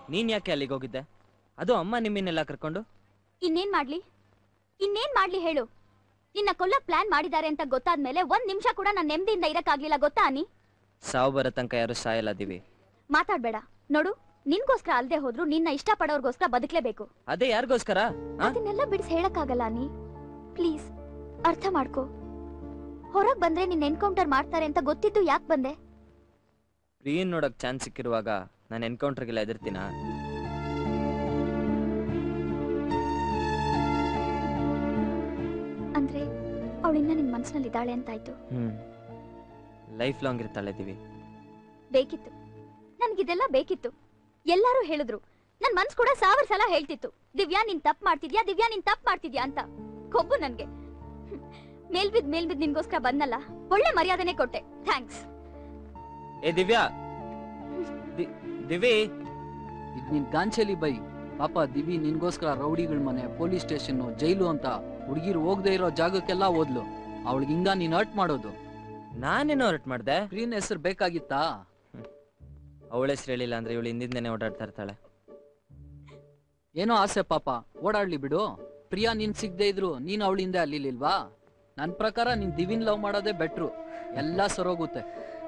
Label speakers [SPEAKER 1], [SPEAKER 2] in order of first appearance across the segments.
[SPEAKER 1] ನೀನ್ ಯಾಕೆ ಅಲ್ಲಿಗೆ ಹೋಗಿದ್ದೆ ಅದು ಅಮ್ಮ ನಿಮ್ಮನ್ನೆಲ್ಲ ಕರ್ಕೊಂಡು
[SPEAKER 2] ಇನ್ನೇನ್ ಮಾಡ್ಲಿ ಇನ್ನೇನ್ ಮಾಡ್ಲಿ ಹೇಳು ನಿನ್ನ ಕೊಲ್ಲಕ್ ಪ್ಲಾನ್ ಮಾಡಿದ್ದಾರೆ ಅಂತ ಗೊತ್ತಾದ್ಮೇಲೆ ಒಂದ್ ನಿಮಿಷ ಕೂಡ ನಾನ್ ನೆಮ್ಮದಿಯಿಂದ ಇರಕ್ಕಾಗ್ಲಿಲ್ಲ ಗೊತ್ತಾ ಅನಿ
[SPEAKER 1] ಸಾವು ಬರೋ ತನಕ ಯಾರು ಸಾಯಲ್ಲ ದಿವಿ
[SPEAKER 2] ಮಾತಾಡ್ಬೇಡ ನೋಡು ನಿನ್ಗೋಸ್ಕರ ಅಲ್ದೆ ಹೋದ್ರು ನಿನ್ನ ಇಷ್ಟ ಪಡೋರ್ಗೋಸ್ಕರ ಬದುಕ್ಲೇಬೇಕು
[SPEAKER 1] ಅದೇ ಯಾರಿಗೋಸ್ಕರ
[SPEAKER 2] ಅದನ್ನೆಲ್ಲ ಬಿಡಿಸಿ ಹೇಳಕ್ಕಾಗಲ್ಲ ಅನಿ ಪ್ಲೀಸ್ ಅರ್ಥ ಮಾಡ್ಕೋ ಹೊರಗ್ ಬಂದ್ರೆ ನಿನ್ ಎನ್ಕೌಂಟರ್ ಮಾಡ್ತಾರೆ ಅಂತ ಗೊತ್ತಿದ್ದು ಯಾಕೆ ಬಂದೆ
[SPEAKER 1] ಪ್ರಿಯನ್ ನೋಡಕ್ ಚಾನ್ಸ್ ಸಿಕ್ಕಿರುವಾಗ ನಾನು ಎನ್ಕೌಂಟರ್ಗೆಲ್ಲ ಎದುರ್ತೀನಾ
[SPEAKER 2] ಅಂದ್ರೆ ಅವಳಿನ್ನ ನಿನ್ ಮನ್ಸಿನಲ್ಲಿ ಇದ್ದಾಳೆ ಅಂತಾಯ್ತು
[SPEAKER 1] ಹ್ಮ್ ಲೈಫ್ ಲಾಂಗ್ ಇರ್ತಾಳೆ ದಿವಿ
[SPEAKER 2] ಬೇಕಿತ್ತು ನನ್ಗಿದೆಲ್ಲ ಬೇಕಿತ್ತು ಎಲ್ಲಾರು ಹೇಳಿದ್ರು ನನ್ ಮನ್ಸ್ ಕೂಡ ಸಾವಿರ ಸಲ ಹೇಳ್ತಿತ್ತು ದಿವ್ಯಾ ನೀನ್ ತಪ್ಪು ಮಾಡ್ತಿದ್ಯಾ ದಿವ್ಯಾ ನೀನ್ ತಪ್ಪು ಮಾಡ್ತಿದ್ಯಾ ಅಂತ ಕೊಬ್ಬು ನನ್ಗೆ ಹ್ಮ್. ಮೇಲ್ಬಿದ್ ಮೇಲ್ಬಿದ್ ನಿನ್ಗೋಸ್ಕರ ಬಂದಲ್ಲ ಒಳ್ಳೆ ಮರ್ಯಾದನೆ ಕೊಟ್ಟೆ ಥ್ಯಾಂಕ್ಸ್
[SPEAKER 1] ಏ ದಿವ್ಯಾ ದಿ- ದಿವಿ
[SPEAKER 3] ಇದ್ ನಿನ್ ಗಾಂಚಲಿ ಬೈ ಪಾಪ ದಿವಿ ನಿನ್ಗೋಸ್ಕರ ರೌಡಿಗಳ ಮನೆ ಪೊಲೀಸ್ ಸ್ಟೇಷನ್ ಜೈಲು ಅಂತ ಹುಡುಗಿರು ಹೋಗದೆ ಇರೋ ಜಾಗಕ್ಕೆಲ್ಲ ಓದ್ಲು ಅವಳಿಗೆ ಹಿಂಗ ನೀನ್ ಹರ್ಟ್ ಮಾಡೋದು
[SPEAKER 1] ನಾನೇನೋ ಹೊರಟ್ ಮಾಡ್ದೆ
[SPEAKER 3] ಪ್ರೀನ್ ಹೆಸರು ಬೇಕಾಗಿತ್ತಾ
[SPEAKER 1] ಅವಳ ಹೆಸರು ಹೇಳಿಲ್ಲ ಅಂದ್ರೆ ಇವಳು ಹಿಂದಿಂದನೇ ಓಡಾಡ್ತಾ ಇರ್ತಾಳೆ
[SPEAKER 3] ಏನೋ ಆಸೆ ಪಾಪ ಓಡಾಡ್ಲಿ ಬಿಡು ಪ್ರಿಯಾ ನೀನ್ ಸಿಗದೆ ಇದ್ರು ನೀನ್ ಅವಳ ಹಿಂದೆ ಅಲ್ಲಿಲಿಲ್ವಾ ನನ್ ಪ್ರಕಾರ ನೀನ್ ದಿವಿನ್ ಲವ್ ಮಾಡೋದೇ ಬೆಟ್ರು ಎಲ್ಲ ಸರೋಗುತ್ತೆ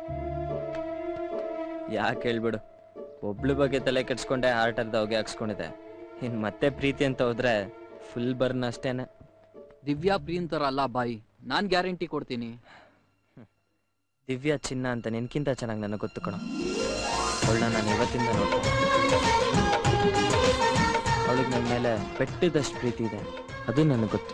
[SPEAKER 1] ಯಾಕೆ ಹೇಳ್ಬಿಡು ಒಬ್ಳು ಬಗ್ಗೆ ತಲೆ ಕೆಡ್ಸ್ಕೊಂಡೆ ಹಾರ್ಟ್ ಅರ್ಧ ಹೊಗೆ ಹಾಕ್ಸ್ಕೊಂಡಿದೆ ಇನ್ ಮತ್ತೆ ಪ್ರೀತಿ ಅಂತ ಹೋದ್ರೆ ಫುಲ್ ಬರ್ನ್ ಅಷ್ಟೇನೆ
[SPEAKER 3] ದಿವ್ಯಾ ಪ್ರೀನ್ ತರ ಅಲ್ಲ ಬಾಯಿ ನಾನ್ ಗ್ಯಾರಂಟಿ ಕೊಡ್ತೀನಿ
[SPEAKER 1] ದಿವ್ಯಾ ಚಿನ್ನ ಅಂತ ನಿನ್ಕಿಂತ ಚೆನ್ನಾಗಿ ನನಗೆ ಗೊತ್ತು ಕಣೋ ಅವಳನ್ನ ನಾನು ಇವತ್ತಿಂದ ನೋಡ್ತೀನಿ ಅವಳಿಗೆ ನನ್ನ ಮೇಲೆ ಬೆಟ್ಟದಷ್ಟು ಪ್ರೀತಿ ಇದೆ ಅದು ನನಗೆ ಗೊತ್ತು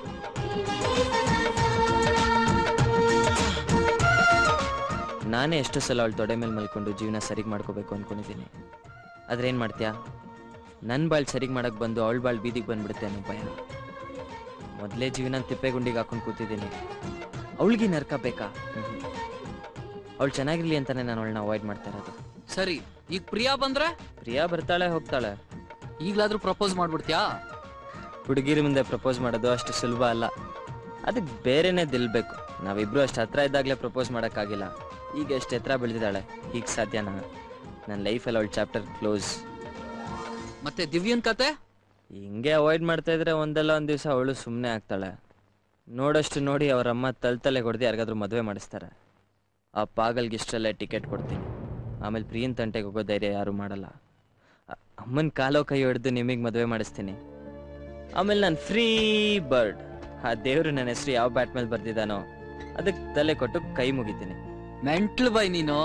[SPEAKER 1] ನಾನೇ ಎಷ್ಟು ಸಲ ಅವಳ ತೊಡೆ ಮೇಲೆ ಮಲ್ಕೊಂಡು ಜೀವನ ಸರಿಗೆ ಮಾಡ್ಕೋಬೇಕು ಅನ್ಕೊಂಡಿದ್ದೀನಿ ಆದ್ರೆ ಏನು ಮಾಡ್ತೀಯಾ ನನ್ನ ಬಾಳ್ ಸರಿಗೆ ಮಾಡಕ್ ಬಂದು ಅವಳ ಬಾಳ್ ಬೀದಿಗೆ ಬಂದ್ಬಿಡುತ್ತೆ ಅನ್ನೋ ಭಯ ಮೊದಲೇ ಜೀವನ ತಿಪ್ಪೆಗುಂಡಿಗೆ ಹಾಕೊಂಡು ಕೂತಿದ್ದೀನಿ ಅವಳಿಗೆ ನರ್ಕ ಬೇಕಾ ಅವಳು ಚೆನ್ನಾಗಿರ್ಲಿ ಅಂತಾನೆ ನಾನು ಅವಳನ್ನ ಅವಾಯ್ಡ್ ಮಾಡ್ತಾ ಇರೋದು
[SPEAKER 3] ಸರಿ ಈಗ ಪ್ರಿಯಾ ಬಂದ್ರೆ
[SPEAKER 1] ಪ್ರಿಯಾ ಬರ್ತಾಳೆ ಹೋಗ್ತಾಳೆ
[SPEAKER 3] ಈಗ್ಲಾದ್ರೂ ಪ್ರಪೋಸ್ ಮಾಡ್ಬಿಡ್ತ್ಯಾ
[SPEAKER 1] ಹುಡುಗಿರ ಮುಂದೆ ಪ್ರಪೋಸ್ ಮಾಡೋದು ಅಷ್ಟು ಸುಲಭ ಅಲ್ಲ ಅದಕ್ಕೆ ಬೇರೆನೇ ದಿಲ್ಬೇಕು ನಾವಿಬ್ರು ಅಷ್ಟು ಹತ್ರ ಇದ್ದಾಗಲೇ ಪ್ರಪೋಸ್ ಮಾಡೋಕ್ಕಾಗಿಲ್ಲ ಈಗ ಎಷ್ಟು ಎತ್ತರ ಬೆಳೆದಿದ್ದಾಳೆ ಈಗ ಸಾಧ್ಯನಾ ನನ್ನ ಲೈಫಲ್ಲಿ ಅವಳ ಚಾಪ್ಟರ್ ಕ್ಲೋಸ್
[SPEAKER 3] ಮತ್ತೆ ದಿವ್ಯನ್ ಕತೆ
[SPEAKER 1] ಹಿಂಗೆ ಅವಾಯ್ಡ್ ಮಾಡ್ತಾ ಇದ್ರೆ ಒಂದಲ್ಲ ಒಂದು ದಿವಸ ಅವಳು ಸುಮ್ಮನೆ ಆಗ್ತಾಳೆ ನೋಡಷ್ಟು ನೋಡಿ ಅವ್ರ ಅಮ್ಮ ತಲೆ ಹೊಡೆದು ಯಾರಿಗಾದ್ರೂ ಮದುವೆ ಮಾಡಿಸ್ತಾರೆ ಆ ಪಾಗಲ್ಗೆ ಇಷ್ಟಲ್ಲೇ ಟಿಕೆಟ್ ಕೊಡ್ತೀನಿ ಆಮೇಲೆ ಪ್ರಿಯನ್ ತಂಟೆಗೆ ಹೋಗೋ ಧೈರ್ಯ ಯಾರು ಮಾಡಲ್ಲ ಅ- ಅಮ್ಮನ್ ಕಾಲೋ ಕೈ ಹೊಡೆದು ನಿಮಗೆ ಮದುವೆ ಮಾಡಿಸ್ತೀನಿ ಆಮೇಲೆ ನಾನು ಫ್ರೀ ಬರ್ಡ್ ಆ ದೇವ್ರು ನನ್ನ ಹೆಸರು ಯಾವ ಬ್ಯಾಟ್ ಮೇಲೆ ಬರ್ದಿದ್ದಾನೋ ಅದಕ್ಕೆ ತಲೆ ಕೊಟ್ಟು ಕೈ ಮುಗಿತೀನಿ
[SPEAKER 3] ಮೆಂಟ್ಲ್ ಬೈ ನೀನು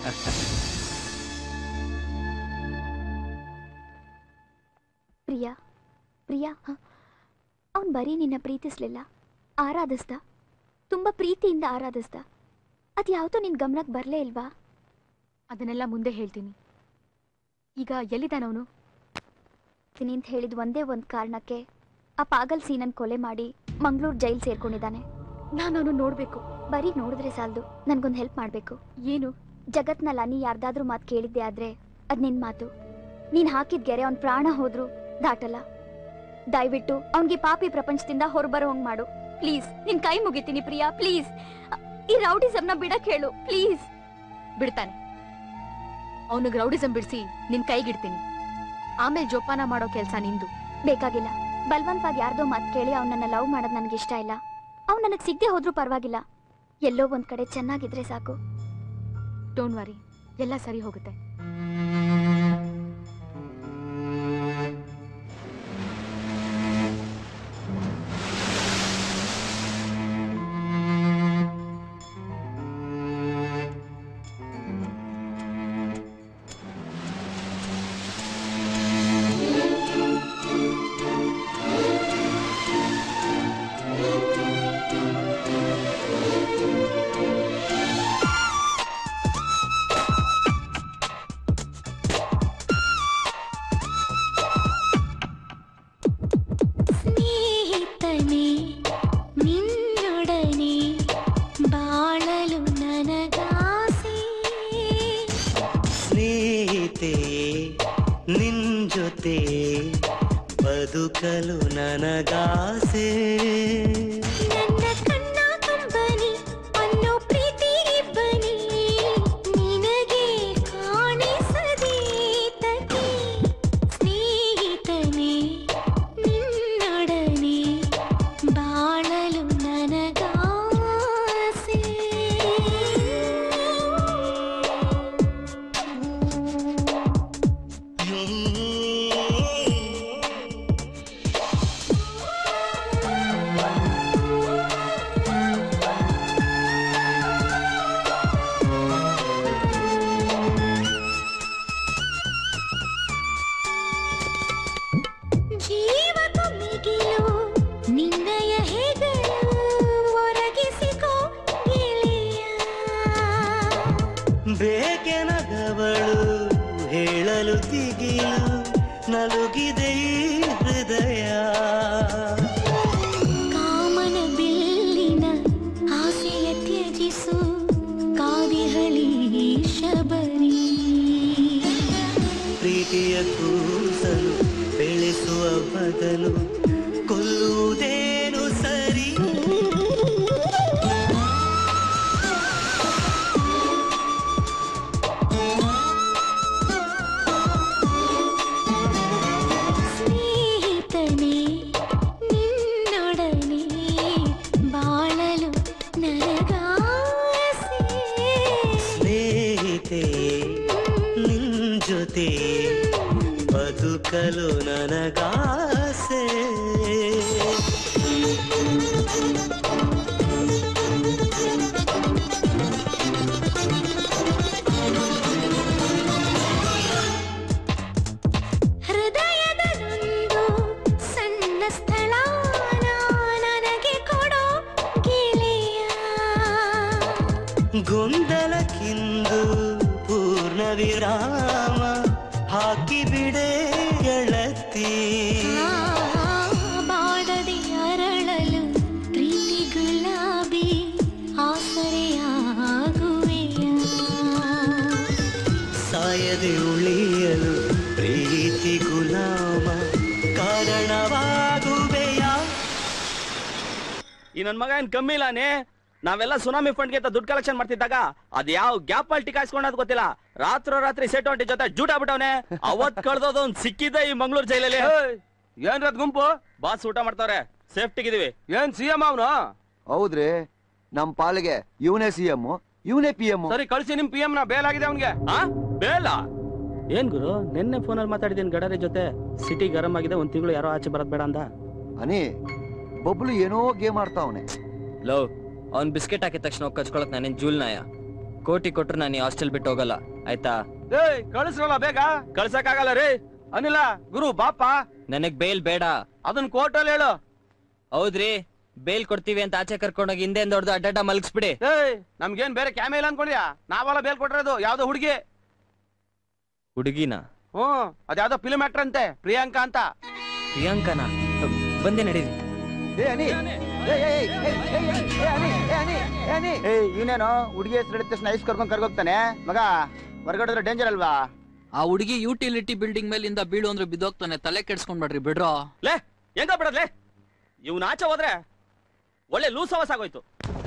[SPEAKER 2] ಪ್ರಿಯಾ ಪ್ರಿಯಾ ಅವನ್ ಬರೀ ನಿನ್ನ ಪ್ರೀತಿಸ್ಲಿಲ್ಲ ಆರಾಧಿಸ್ದ ತುಂಬಾ ಪ್ರೀತಿಯಿಂದ ಆರಾಧಿಸ್ದ ಅದ್ಯಾವುದೋ ನಿನ್ ಗಮನಕ್ಕೆ ಬರ್ಲೇ ಇಲ್ವಾ
[SPEAKER 4] ಅದನ್ನೆಲ್ಲ ಮುಂದೆ ಹೇಳ್ತೀನಿ ಈಗ ಎಲ್ಲಿದ್ದಾನವನು
[SPEAKER 2] ತಿನಿ ಅಂತ ಹೇಳಿದ ಒಂದೇ ಒಂದ್ ಕಾರಣಕ್ಕೆ ಆ ಪಾಗಲ್ ಸೀನನ್ ಕೊಲೆ ಮಾಡಿ ಮಂಗಳೂರು ಜೈಲ್ ಸೇರ್ಕೊಂಡಿದ್ದಾನೆ
[SPEAKER 4] ನಾನು ಅವನು ನೋಡ್ಬೇಕು
[SPEAKER 2] ಬರೀ ನೋಡಿದ್ರೆ ಸಾಲದು ನನ್ಗೊಂದು ಹೆಲ್ಪ್ ಮಾಡ್ಬೇಕು
[SPEAKER 4] ಏನು
[SPEAKER 2] ಜಗತ್ನಲ್ಲಿ ನೀ ಯಾರ್ದಾದ್ರೂ ಮಾತು ಕೇಳಿದ್ದೆ ಆದ್ರೆ ಅದ್ ನಿನ್ ಮಾತು ನೀನ್ ಹಾಕಿದ್ ಗೆರೆ ಅವ್ನ್ ಪ್ರಾಣ ಹೋದ್ರು ದಾಟಲ್ಲ ದಯವಿಟ್ಟು ಅವ್ನ್ಗೆ ಪಾಪಿ ಪ್ರಪಂಚದಿಂದ ಹೊರಬರೋ ಹಂಗ್ ಮಾಡು ಪ್ಲೀಸ್ ನಿನ್ ಕೈ ಮುಗಿತೀನಿ ಪ್ರಿಯಾ ಪ್ಲೀಸ್ ಈ ರೌಡಿಸಮ್ನ ಬಿಡಕ್ ಹೇಳು ಪ್ಲೀಸ್
[SPEAKER 4] ಬಿಡ್ತಾನೆ ಅವನಿಗೆ ರೌಡಿಸಂ ಬಿಡಿಸಿ ನಿನ್ ಕೈಗಿಡ್ತೀನಿ ಆಮೇಲೆ ಜೋಪಾನ ಮಾಡೋ ಕೆಲ್ಸ ನಿಂದು
[SPEAKER 2] ಬೇಕಾಗಿಲ್ಲ ಬಲ್ವಂತವಾಗಿ ಯಾರ್ದೋ ಮಾತು ಕೇಳಿ ಅವ್ನನ್ನ ಲವ್ ಮಾಡೋದ್ ನನ್ಗೆ ಇಷ್ಟ ಇಲ್ಲ ಅವ್ನ್ ನನಗ್ ಸಿಗದೆ ಹೋದ್ರೂ ಪರವಾಗಿಲ್ಲ ಎಲ್ಲೋ ಒಂದ್ ಕಡೆ ಚೆನ್ನಾಗಿದ್ರೆ ಸಾಕು
[SPEAKER 4] ಡೋಂಟ್ ವರಿ ಎಲ್ಲ ಸರಿ ಹೋಗುತ್ತೆ
[SPEAKER 5] ಸ್ನೇಹಿತನೇ ನಿನ್ನೊಡನೆ ಬಾಳಲು ನನಗಾಸೆ
[SPEAKER 6] ಸ್ನೇಹಿತೆ ನಿನ್ ಜೊತೆ ಬದುಕಲು ನನಗಾಸೆ
[SPEAKER 5] ನನ್ನ ಕಣ್ಣ ಕಂಬನಿ ಅನ್ನೋ ಪ್ರೀತಿ ಬನಿ ನಿನಗೆ ಕಾಣಿಸದೆ ತಗಿ
[SPEAKER 6] ಏಕೆ ನಗವಳು ಹೇಳಲು ದಿಗಿಲು ನಲುಗಿದೆ ಈ ಹೃದಯ
[SPEAKER 5] ಕಾಮನ ಬಿಲ್ಲಿನ ಆಸೆಯ ತ್ಯಜಿಸು ಕಾದಿಹಳಿ ಶಬರಿ
[SPEAKER 6] ಪ್ರೀತಿಯ ಕೂಸಲು ಬೆಳೆಸುವ ಬದಲು ಕೊಲ್ಲುವುದೇನು ಸರಿ
[SPEAKER 5] ಸ್ನೇಹಿತನೇ ನಿನ್ನೊಡನೆ ಬಾಳಲು ನನಗಾಸೆ
[SPEAKER 6] ಸ್ನೇಹಿತೆ ನಿನ್ ಜೊತೆ ಬದುಕಲು ನನಗಾಸೆ
[SPEAKER 5] ಹೃದಯದದೊಂದು ಸಣ್ಣ ಸ್ಥಳ ನನಗೆ ಕೊಡೋ ಗೆಳೆಯ
[SPEAKER 6] ಗೊಂದಲಕ್ಕಿಂದು ಪೂರ್ಣ ವಿರಾಮ ಹಾಕಿ ಬಿಡೆ ಗೆಳತಿ
[SPEAKER 5] ಬಾಡದೆ ಅರಳಲು ಪ್ರೀತಿ ಗುಲಾಬಿ ಆಸರೆಯಾಗುವೆಯ
[SPEAKER 6] ಸಾಯದೆ ಉಳಿಯಲು ಪ್ರೀತಿ ಗುಲಾಮ ಕಾರಣವಾಗುವೆಯಾ
[SPEAKER 7] ಈ ನನ್ ಮಗ ಏನ್ ಕಮ್ಮಿ ಇಲ್ಲಾನೆ ನಾವೆಲ್ಲ ಸುನಾಮಿ ಫಂಡ್ಗೆ ಅಂತ ದುಡ್ಡು ಕಲೆಕ್ಷನ್ ಮಾಡ್ತಿದ್ದಾಗ ಅದ್ ಯಾವ ಗ್ಯಾಪ್ ಅಲ್ಲಿ ಟಿಕಾಯಿಸ್ಕೊಂಡದ್ ಗೊತ್ತಿಲ್ಲ ರಾತ್ರೋ ರಾತ್ರಿ ಸೆಟ್ ಹೊಂಟಿ ಜೊತೆ ಜೂಟ್ ಆಗ್ಬಿಟ್ಟವನೆ ಅವತ್ ಕಳ್ದೋದು ಒಂದ್ ಸಿಕ್ಕಿದ್ದ ಈ ಮಂಗ್ಳೂರ್ ಜೈಲಲ್ಲಿ ಏನ್ರದ್ ಗುಂಪು ಬಾಸ್ ಊಟ ಮಾಡ್ತಾವ್ರೆ ಸೇಫ್ಟಿಗಿದೀವಿ ಏನ್ ಸಿ ಎಂ ಅವನು
[SPEAKER 8] ಹೌದ್ರಿ ನಮ್ ಪಾಲಿಗೆ ಇವನೇ ಸಿ ಎಂ ಇವನೇ ಪಿ ಎಂ
[SPEAKER 7] ಸರಿ ಕಳ್ಸಿ ನಿಮ್ ಪಿ ಎಂ ನ ಬೇಲ್ ಆಗಿದೆ ಅವನ್ಗೆ ಆ ಬೇಲ ಏನ್ ಗುರು ನಿನ್ನೆ ಫೋನಲ್ಲಿ ಮಾತಾಡಿದೀನಿ ಗಡಾರಿ ಜೊತೆ ಸಿಟಿ ಗರಂ ಆಗಿದೆ ಒಂದ್ ತಿಂಗಳು ಯಾರೋ ಆಚೆ ಬರದ್ ಬೇಡ ಅಂದ
[SPEAKER 8] ಅನಿ ಬಬ್ಲು ಏನೋ ಗೇಮ್ ಆಡ್ತಾವನೆ
[SPEAKER 1] ಲವ್ ಅವ್ನ್ ಬಿಸ್ಕೆಟ್ ಹಾಕಿದ ತಕ್ಷಣ ಹೋಗ್ ಕಚ್ಕೊಳಕ್ ನಾನೇನ್ ಜೂಲ್ ನಾಯ ಕೋಟಿ ಕೊಟ್ರು ನಾನು ಈ ಹಾಸ್ಟೆಲ್ ಬಿಟ್ಟು ಹೋಗಲ್ಲ ಆಯ್ತಾ
[SPEAKER 7] ಏಯ್ ಕಳಿಸ್ರಲ್ಲ ಬೇಗ ಕಳ್ಸಕ್ ಆಗಲ್ಲ ರೀ ಅನಿಲ ಗುರು ಬಾಪ
[SPEAKER 1] ನನಗ್ ಬೇಲ್ ಬೇಡ
[SPEAKER 7] ಅದನ್ನ ಕೋರ್ಟಲ್ಲಿ ಹೇಳು
[SPEAKER 1] ಹೌದ್ರಿ ಬೇಲ್ ಕೊಡ್ತೀವಿ ಅಂತ ಆಚೆ ಕರ್ಕೊಂಡೋಗಿ ಹಿಂದೆ ದೊಡ್ಡದು ಅಡ್ಡಾಡ ಮಲಗಿಸ್ಬಿಡಿ
[SPEAKER 7] ಏಯ್ ನಮ್ಗೇನ್ ಬೇರೆ ಕ್ಯಾಮೆ ಇಲ್ಲ ಅನ್ಕೊಂಡ್ಯಾ ನಾವೆಲ್ಲ ಬೇಲ್ ಕೊಟ್ಟಿರೋದು ಯಾವ್ದೋ ಹುಡುಗಿ
[SPEAKER 1] ಹುಡುಗಿನ
[SPEAKER 7] ಹ್ಮ್ ಅದ್ಯಾವ್ದೋ ಫಿಲ್ಮ್ ಆಕ್ಟರ್ ಅಂತೆ ಪ್ರಿಯಾಂಕಾ ಅಂತ
[SPEAKER 1] ಪ್ರಿಯಾಂಕನ ಬಂದೆ ನಡೀರಿ
[SPEAKER 8] ಏ ಅನಿ ಏ, ಏ, ಏ, ಏ, ಏ, ಏ, ಅನಿ, ಏ, ಅನಿ, ಏ, ಅನಿ.
[SPEAKER 9] ಏಯ್ ಇವನೇನು ಹುಡುಗಿ ಹೆಸರು ಹೇಳಿದ ತಕ್ಷಣ ಐಸ್ ಕರ್ಕೊಂಡ್ ಕರ್ಗೋಗ್ತಾನೆ ಮಗ ಹೊರಗಡೆ ಡೇಂಜರ್ ಅಲ್ವಾ
[SPEAKER 3] ಆ ಹುಡುಗಿ ಯುಟಿಲಿಟಿ ಬಿಲ್ಡಿಂಗ್ ಮೇಲಿಂದ ಬೀಳು ಅಂದ್ರೆ ಬಿದ್ದೋಗ್ತಾನೆ ತಲೆ ಕೆಡ್ಸ್ಕೊಂಡ್ಬೇಡ್ರಿ ಬಿಡ್ರೋ
[SPEAKER 7] ಲೇ ಹೆಂಗ ಬಿಡದ್ಲೆ ಇವ್ನ ಆಚೆ ಹೋದ್ರೆ ಒಳ್ಳೆ ಲೂಸ್ ಅವಸ್ ಆಗೋಯ್ತು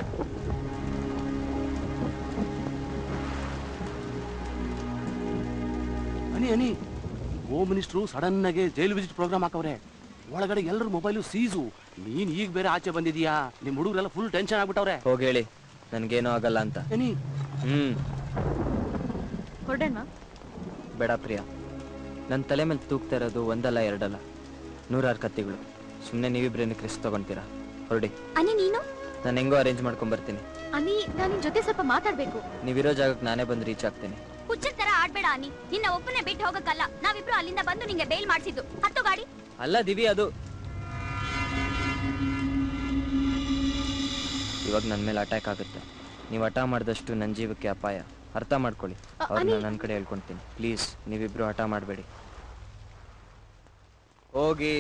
[SPEAKER 7] Ani Ani home minister sudden ಆಗಿ ಜೈಲ್ ವಿಸಿಟ್ ಪ್ರೋಗ್ರಾಮ್ ಹಾಕವ್ರೆ ಒಳಗಡೆ ಎಲ್ಲರ ಮೊಬೈಲು ಸೀಸು ನೀನ್ ಈಗ ಬೇರೆ ಆಚೆ ಬಂದಿದೀಯಾ ನಿಮ್ ಹುಡುಗರೆಲ್ಲ ಫುಲ್ ಟೆನ್ಷನ್ ಆಗ್ಬಿಟ್ಟವ್ರೆ
[SPEAKER 1] ಹೋಗಿ ಹೇಳಿ ನನ್ಗೇನೂ ಆಗಲ್ಲ ಅಂತ
[SPEAKER 7] ಅನಿ
[SPEAKER 1] ಹ್ಮ್
[SPEAKER 4] ಹೊರಡೋಣ
[SPEAKER 1] ಬೇಡ ಪ್ರಿಯ ನನ್ನ ತಲೆ ಮೇಲೆ ತೂಗ್ತಾ ಇರೋದು ಒಂದಲ್ಲ ಎರಡಲ್ಲ ನೂರಾರು ಕತ್ತಿಗಳು ಸುಮ್ಮನೆ ನೀವಿಬ್ರೇನಕ್ಕೆ ರಿಸ್ಕ್ ತಗೊಂತೀರಾ ಹೊರಡಿ
[SPEAKER 2] ಅನಿ ನೀನು
[SPEAKER 1] ನಾನು ಹೆಂಗೋ ಅರೇಂಜ್ ಮಾಡ್ಕೊಂಡ್ ಬರ್ತೀನಿ
[SPEAKER 4] ಅನಿ ನಾನು ನಿನ್ ಜೊತೆ ಸ್ವಲ್ಪ ಮಾತಾಡ್ಬೇಕು
[SPEAKER 1] ನೀವಿರೋ ಜಾಗಕ್ಕೆ ನಾನೇ ಬಂದು ರೀಚ್ ಆಗ್ತೀನಿ
[SPEAKER 2] ಹುಚ್ಚರ್ ತರ ಆಡ್ಬೇಡ ಅನಿ ನಿನ್ನ ಒಬ್ಬನೇ ಬಿಟ್ಟು ಹೋಗಕ್ಕಲ್ಲ ನಾವಿಬ್ರು ಅಲ್ಲಿಂದ ಬಂದು ನಿಂಗೆ ಬೇಲ್ ಮಾಡ್ಸಿದ್ದು ಹತ್ತು ಗಾಡಿ
[SPEAKER 1] ಅಲ್ಲ ದಿವಿ ಅದು ಇವಾಗ ನನ್ನ ಮೇಲೆ ಅಟ್ಯಾಕ್ ಆಗುತ್ತೆ ನೀವು ಹಠ ಮಾಡಿದಷ್ಟು ನನ್ನ ಜೀವಕ್ಕೆ ಅಪಾಯ ಅರ್ಥ ಮಾಡ್ಕೊಳ್ಳಿ ಅವ್ರನ್ನ ನನ್ನ ಕಡೆ ಹೇಳ್ಕೊಂತೀನಿ ಪ್ಲೀಸ್ ನೀವಿಬ್ರು ಹಠ ಮಾಡಬೇಡಿ ಹೋಗಿ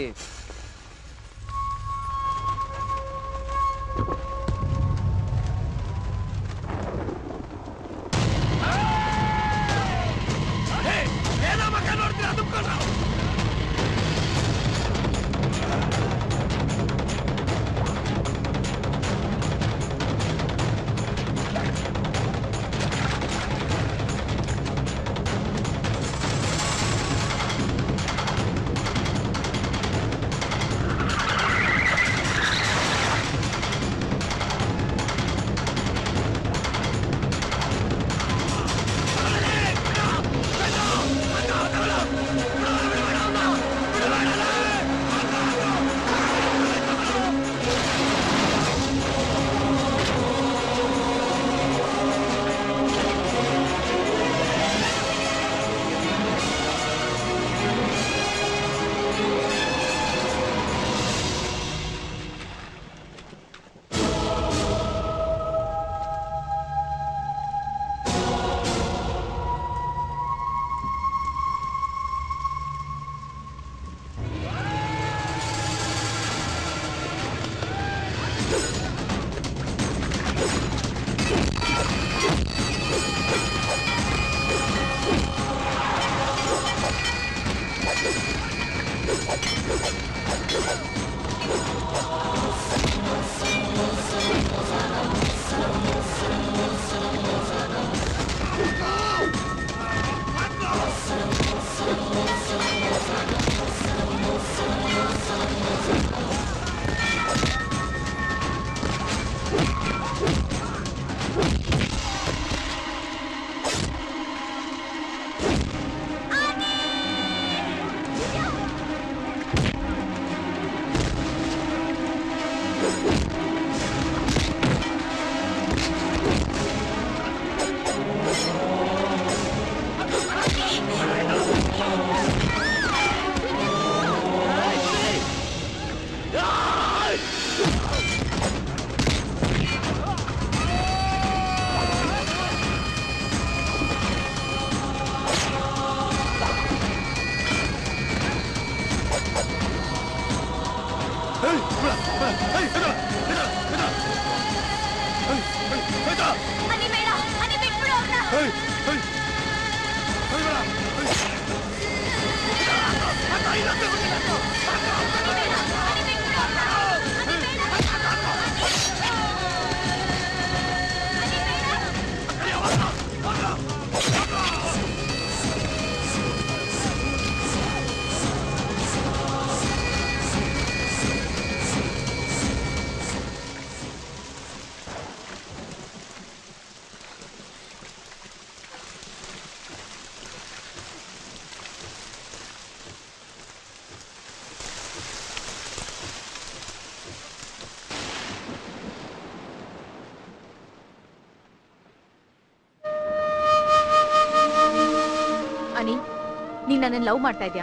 [SPEAKER 4] ಅನಿ ನೀನ್ ನನ್ನ ಲವ್ ಮಾಡ್ತಾ ಇದ್ಯಾ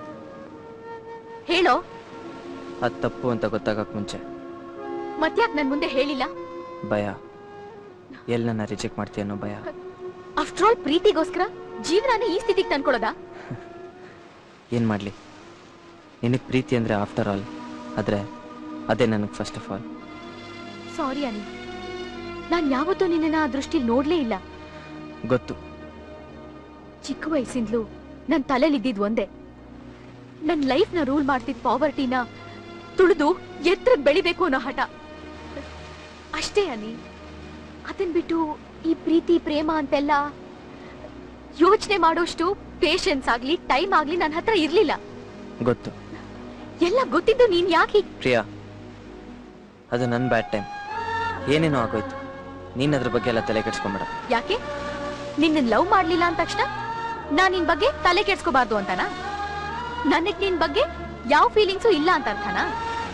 [SPEAKER 4] ಹೇಳೋ
[SPEAKER 1] ಅದು ತಪ್ಪು ಅಂತ ಗೊತ್ತಾಗಕ್ ಮುಂಚೆ
[SPEAKER 4] ಮತ್ಯಾಕ್ ನನ್ ಮುಂದೆ ಹೇಳಿಲ್ಲ
[SPEAKER 1] ಭಯ ಎಲ್ಲಿ ನನ್ನ ರಿಜೆಕ್ಟ್ ಮಾಡ್ತೀಯ ಅನ್ನೋ ಭಯ
[SPEAKER 4] ಆಫ್ಟರ್ ಆಲ್ ಪ್ರೀತಿಗೋಸ್ಕರ ಜೀವನಾನ ಈ ಸ್ಥಿತಿಗೆ ತಂದ್ಕೊಡೋದಾ
[SPEAKER 1] ಏನು ಮಾಡಲಿ ನಿನಗೆ ಪ್ರೀತಿ ಅಂದರೆ ಆಫ್ಟರ್ ಆಲ್ ಆದರೆ ಅದೇ ನನಗೆ first of all
[SPEAKER 4] sorry Ani ನಾನ್ ಯಾವತ್ತೂ ನಿನ್ನ ಆ ದೃಷ್ಟಿಲಿ ನೋಡ್ಲೇ ಇಲ್ಲ
[SPEAKER 1] ಗೊತ್ತು
[SPEAKER 4] ಚಿಕ್ಕ ವಯಸ್ಸಿಂದ್ಲು ನನ್ ತಲೆಲಿದ್ದಿದ್ ಒಂದೇ ನನ್ ಲೈಫ್ ನ ರೂಲ್ ಮಾಡ್ತಿದ್ ಪಾವರ್ಟಿನ ತುಳಿದು ಎತ್ತರಕ್ ಬೆಳಿಬೇಕು ಅನ್ನೋ ಹಠ ಅಷ್ಟೇ ಅನಿ ಅದನ್ ಬಿಟ್ಟು ಈ ಪ್ರೀತಿ ಪ್ರೇಮ ಅಂತೆಲ್ಲ ಯೋಚನೆ ಮಾಡೋಷ್ಟು ಪೇಷನ್ಸ್ ಆಗ್ಲಿ ಟೈಮ್ ಆಗ್ಲಿ ನನ್ನ ಹತ್ರ ಇರ್ಲಿಲ್ಲ
[SPEAKER 1] ಗೊತ್ತು
[SPEAKER 4] ಎಲ್ಲ ಗೊತ್ತಿದ್ದು ನೀನ್ ಯಾಕೆ ಹೀಗ್-
[SPEAKER 1] ಪ್ರಿಯಾ ಅದು ನನ್ನ ಬ್ಯಾಡ್ ಟೈಮ್ ಏನೇನೋ ಆಗೋಯ್ತು ನೀನು ಅದ್ರ ಬಗ್ಗೆ ಎಲ್ಲ ತಲೆ ಕೆಡ್ಸ್ಕೊಂಬೇಡ
[SPEAKER 4] ಯಾಕೆ ನಿನ್ನ ಲವ್ ಮಾಡ್ಲಿಲ್ಲ ಅಂದ ತಕ್ಷಣ ನಾನ್ ನಿನ್ ಬಗ್ಗೆ ತಲೆ ಕೆಡ್ಸ್ಕೋಬಾರ್ದು ಅಂತನಾ ನನಗ್ ನಿನ್ ಬಗ್ಗೆ ಯಾವ ಫೀಲಿಂಗ್ಸು ಇಲ್ಲ ಅಂತ ಅರ್ಥನಾ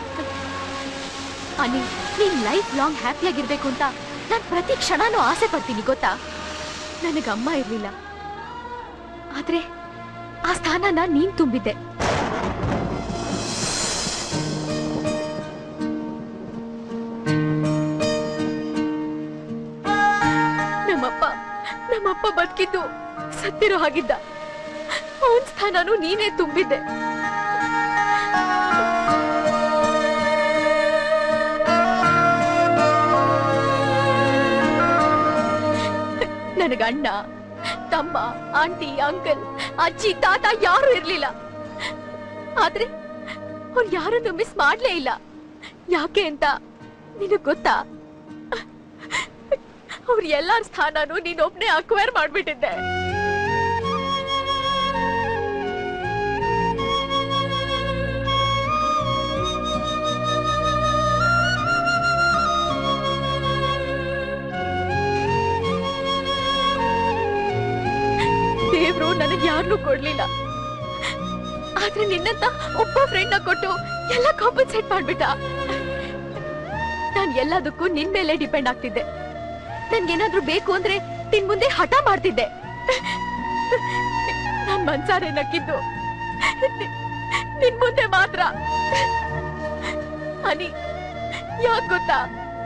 [SPEAKER 4] ಅನಿ ನೀನ್ ಲೈಫ್ ಲಾಂಗ್ ಹ್ಯಾಪಿಯಾಗಿರ್ಬೇಕು ಅಂತ ನಾನ್ ಪ್ರತಿ ಕ್ಷಣನೂ ಆಸೆ ಪಡ್ತೀನಿ ಗೊತ್ತಾ ನನಗ್ ಅಮ್ಮ ಇರ್ಲಿಲ್ಲ ಆದ್ರೆ ಆ ಸ್ಥಾನನ ನೀನ್ ತುಂಬಿದ್ದೆ ನಮ್ಮಪ್ಪ ನಮ್ಮಪ್ಪ ಬದುಕಿದ್ದು ಸತ್ತಿರೋ ಹಾಗಿದ್ದ ಅವನ್ ಸ್ಥಾನನು ನೀನೇ ತುಂಬಿದ್ದೆ ನನಗ ಅಣ್ಣ ತಮ್ಮ ಆಂಟಿ ಅಂಕಲ್ ಅಜ್ಜಿ ತಾತ ಯಾರು ಇರ್ಲಿಲ್ಲ ಆದ್ರೆ ಅವ್ರು ಯಾರನ್ನು ಮಿಸ್ ಮಾಡ್ಲೇ ಇಲ್ಲ ಯಾಕೆ ಅಂತ ನಿನಗ್ ಗೊತ್ತಾ ಅವ್ರ ಎಲ್ಲಾರ ಸ್ಥಾನನು ನೀನೊಬ್ನೇ ಅಕ್ವೈರ್ ಮಾಡ್ಬಿಟ್ಟಿದ್ದೆ ದೇವ್ರು ನನಗ್ ಯಾರನ್ನೂ ಕೊಡ್ಲಿಲ್ಲ ಆದ್ರೆ ನಿನ್ನಂತ ಒಬ್ಬ ಫ್ರೆಂಡ್ ಕೊಟ್ಟು ಎಲ್ಲ ಕಾಂಪನ್ಸೇಟ್ ಮಾಡ್ಬಿಟ್ಟ ನಾನ್ ಎಲ್ಲದಕ್ಕೂ ನಿನ್ ಮೇಲೆ ಡಿಪೆಂಡ್ ಆಗ್ತಿದ್ದೆ ನನ್ಗೇನಾದ್ರೂ ಬೇಕು ಅಂದ್ರೆ ನಿನ್ ಮುಂದೆ ಹಠ ಮಾಡ್ತಿದ್ದೆ ನಾನ್ ಮನ್ಸಾರೆ ನಕ್ಕಿದ್ದು ನಿ- ನಿನ್ ಮುಂದೆ ಮಾತ್ರ ಅನಿ ಯಾಕ್ ಗೊತ್ತಾ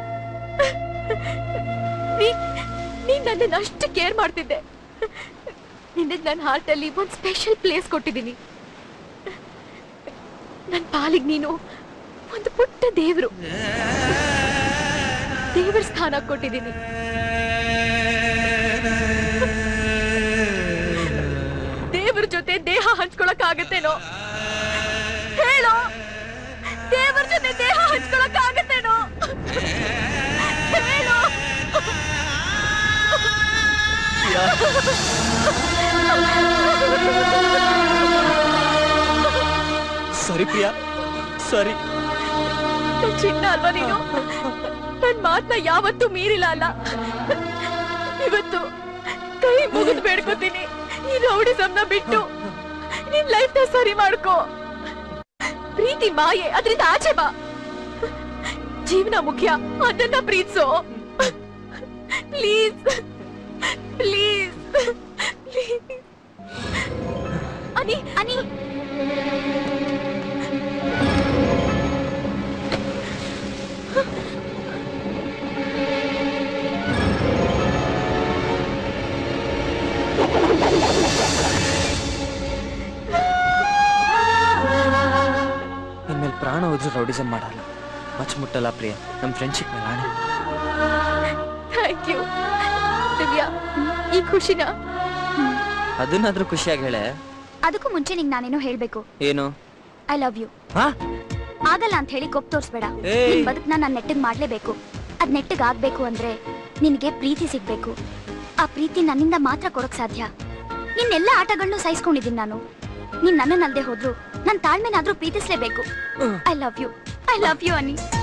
[SPEAKER 4] ನೀ- ನೀನ್ ನನ್ನನ್ನ ಅಷ್ಟು ಕೇರ್ ಮಾಡ್ತಿದ್ದೆ ನಿನಗ್ ನನ್ನ ಹಾರ್ಟ್ ಅಲ್ಲಿ ಒಂದ್ ಸ್ಪೆಷಲ್ ಪ್ಲೇಸ್ ಕೊಟ್ಟಿದ್ದೀನಿ ನನ್ ಪಾಲಿಗ್ ನೀನು ಒಂದು ಪುಟ್ಟ ದೇವ್ರು ದೇವ್ರ ಸ್ಥಾನ ಕೊಟ್ಟಿದ್ದೀನಿ ದೇವ್ರ ಜೊತೆ ದೇಹ ಹಂಚ ಹಂಚ್ಕೊಳಕ್ ಆಗತ್ತೇನೋ ಹೇಳೋ ದೇವರ ಜೊತೆ ದೇಹ ಹಂಚ್ಕೊಳಕ್ ಆಗತ್ತೇನೋ ಹೇಳೋ
[SPEAKER 7] ಸರಿ ಪ್ರಿಯಾ ಸರಿ
[SPEAKER 4] ನನ್ ಚಿನ್ನ ಅಲ್ವಾ ನೀನು ನನ್ ಮಾತ್ನ ಯಾವತ್ತೂ ಮೀರಿಲ್ಲ ಅಲ್ಲ ಇವತ್ತು ಕೈ ಮುಗಿದು ಬೇಡ್ಕೋತೀನಿ ಈ ರೌಡಿಸಮ್ನ ಬಿಟ್ಟು ನಿನ್ ಲೈಫ್ ನ ಸರಿ ಮಾಡ್ಕೋ ಪ್ರೀತಿ ಮಾಯೆ ಅದ್ರಿಂದ ಆಚೆ ಬಾ ಜೀವನ ಮುಖ್ಯ ಅದನ್ನ ಪ್ರೀತಿಸೋ please please please
[SPEAKER 2] Ani Ani
[SPEAKER 1] ಇನ್ಮೇಲೆ ಪ್ರಾಣ ಹೋದ್ರು ರೌಡಿಸಮ್ ಮಾಡಲ್ಲ ಮಚ್ ಮುಟ್ಟಲ್ಲ ಪ್ರಿಯ ನಮ್ಮ ಫ್ರೆಂಡ್ಶಿಪ್ ಮೇಲೆ ಆಣೆ
[SPEAKER 4] ಥ್ಯಾಂಕ್ ಯು ದಿವ್ಯಾ ಈ ಖುಷಿನ
[SPEAKER 1] ಅದನ್ನಾದ್ರೂ ಖುಷಿಯಾಗಿ ಹೇಳೆ
[SPEAKER 2] ಅದಕ್ಕೂ ಮುಂಚೆ ನಿಂಗೆ ನಾನೇನೋ ಹೇಳ್ಬೇಕು
[SPEAKER 1] ಏನು
[SPEAKER 2] ಐ ಲವ್ ಯು
[SPEAKER 1] ಹಾ
[SPEAKER 2] ಆಗಲ್ಲ ಅಂತ ಹೇಳಿ ಕೊಪ್ ತೋರ್ಸ್ಬೇಡ
[SPEAKER 1] ಏಯ್.
[SPEAKER 2] ನಿನ್ ಬದುಕ್ನ ನಾನ್ ನೆಟ್ಟಗ್ ಮಾಡ್ಲೇಬೇಕು ಅದ್ ನೆಟ್ಟಗ್ ಆಗ್ಬೇಕು ಅಂದ್ರೆ ನಿನ್ಗೆ ಪ್ರೀತಿ ಸಿಗ್ಬೇಕು ಆ ಪ್ರೀತಿ ನನ್ನಿಂದ ಮಾತ್ರ ಕೊಡಕ್ ಸಾಧ್ಯ ನಿನ್ನೆಲ್ಲ ಆಟಗಳನ್ನೂ ಸಹಿಸ್ಕೊಂಡಿದ್ದೀನಿ ನಾನು ನೀನ್ ನನ್ನನ್ನಲ್ದೆ ಹೋದ್ರು ನನ್ ತಾಳ್ಮೆನಾದ್ರೂ ಪ್ರೀತಿಸ್ಲೇಬೇಕು I love you I love you any